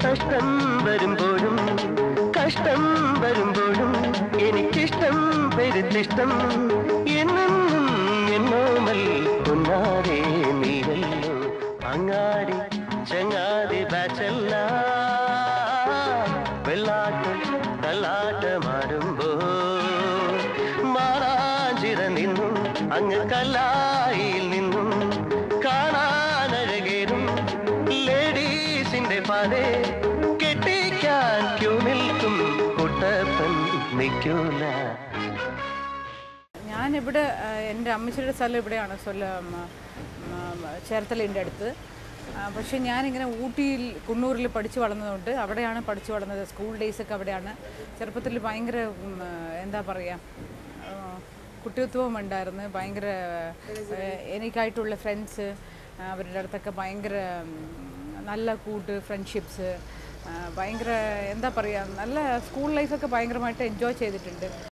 കഷ്ടം വരുമ്പോഴും കഷ്ടം വരുമ്പോഴും എനിക്കിഷ്ടം പെരുത്തിഷ്ടം എന്നും എന്നോമൽ പൊന്നാരേ നീയല്ലോ അങ്ങാടി ചങ്ങാതി ബാച്ചല്ല വെള്ളാട്ടം കല്ലാട്ടമാടുമ്പോ മാറാഞ്ചിറ നിന്നും അങ്ങ് കല്ലായിൽ നിന്നും കാണാനഴകേറും ലേഡീസിന്റെ പാതെ കെട്ടിക്കാൻ ക്യൂ നിൽക്കും കുട്ടപ്പൻ നിൽക്കൂല ഞാനിവിടെ ആ, എൻ്റെ അമ്മച്ചിയുടെ സ്ഥലം ഇവിടെയാണ് സ്വല്ല ചേർത്തലിൻ്റെ അടുത്ത് ആ, പക്ഷേ ഞാനിങ്ങനെ ഊട്ടിയിൽ കുണ്ണൂരിൽ പഠിച്ചു വളർന്നതുകൊണ്ട് അവിടെയാണ് പഠിച്ചു വളർന്നത് സ്കൂൾ ഡേയ്സൊക്കെ അവിടെയാണ് ചെറുപ്പത്തിൽ ഭയങ്കര ഉം, ആ, എന്താ പറയുക കുട്ടിത്വം ഉണ്ടായിരുന്നു ഭയങ്കര ആ, എനിക്കായിട്ടുള്ള ഫ്രണ്ട്സ് അവരുടെ അടുത്തൊക്കെ ഭയങ്കര ഉം, നല്ല കൂട്ട് ഫ്രണ്ട്ഷിപ്സ് ഭയങ്കര എന്താ പറയുക നല്ല സ്കൂൾ ലൈഫൊക്കെ ഭയങ്കരമായിട്ട് എൻജോയ് ചെയ്തിട്ടുണ്ട്